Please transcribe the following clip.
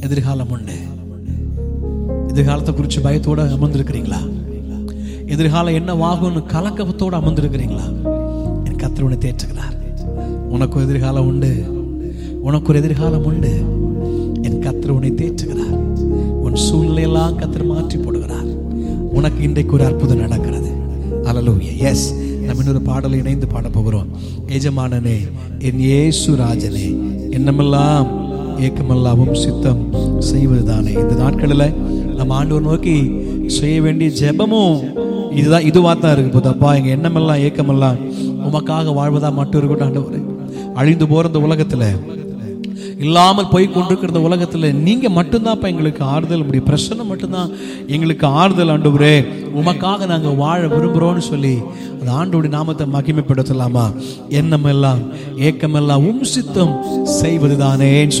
எதிர்காலம் உண்டு எதிர்காலத்தை குறித்து பயத்தோட அமர்ந்திருக்கிறீங்களா எதிர்காலம் என்னவாகும்னு கலக்கத்தோடு அமர்ந்திருக்கிறீங்களா என் கத்தர் உன்னை தேற்றுகிறார் உனக்கு ஒரு எதிர்காலம் உண்டு உனக்கு ஒரு எதிர்காலம் உண்டு என் கத்தர் உன்னை தேற்றுகிறார் உன் சூழ்நிலையெல்லாம் கத்தர் மாற்றி போடுகிறார் உனக்கு இன்றைக்கு ஒரு அற்புதம் நடக்கிறது அலலூயா எஸ் நம்ம இன்னொரு பாடலை இணைந்து பாட போகிறோம் எஜமானனே என் இயேசு ராஜனே என்னமெல்லாம் ஏக்கமெல்லாவும் சித்தம் செய்வதுதானே இந்த நாட்களில் நம்ம ஆண்டவர் நோக்கி செய்ய வேண்டிய ஜெபமும் இதுதான் இதுவாக தான் இருக்கு போதப்பா எங்கள் எண்ணமெல்லாம் ஏக்கமெல்லாம் உமக்காக வாழ்வதா மட்டும் இருக்கட்டும் ஆண்டவரே அழிந்து போகிற இந்த உலகத்தில் இல்லாமல் போய் கொண்டிருக்கிற இந்த உலகத்தில் நீங்க மட்டும்தான் எங்களுக்கு ஆறுதல் முடியும் பிரச்சனை மட்டும்தான் எங்களுக்கு ஆறுதல் ஆண்டவரே உமக்காக நாங்கள் வாழ விரும்புகிறோம்னு சொல்லி அந்த ஆண்டோடைய நாமத்தை மகிமைப்படுத்தலாமா எண்ணமெல்லாம் ஏக்கமெல்லாம் உம் சித்தம் செய்வதுதானேன்னு சொல்லி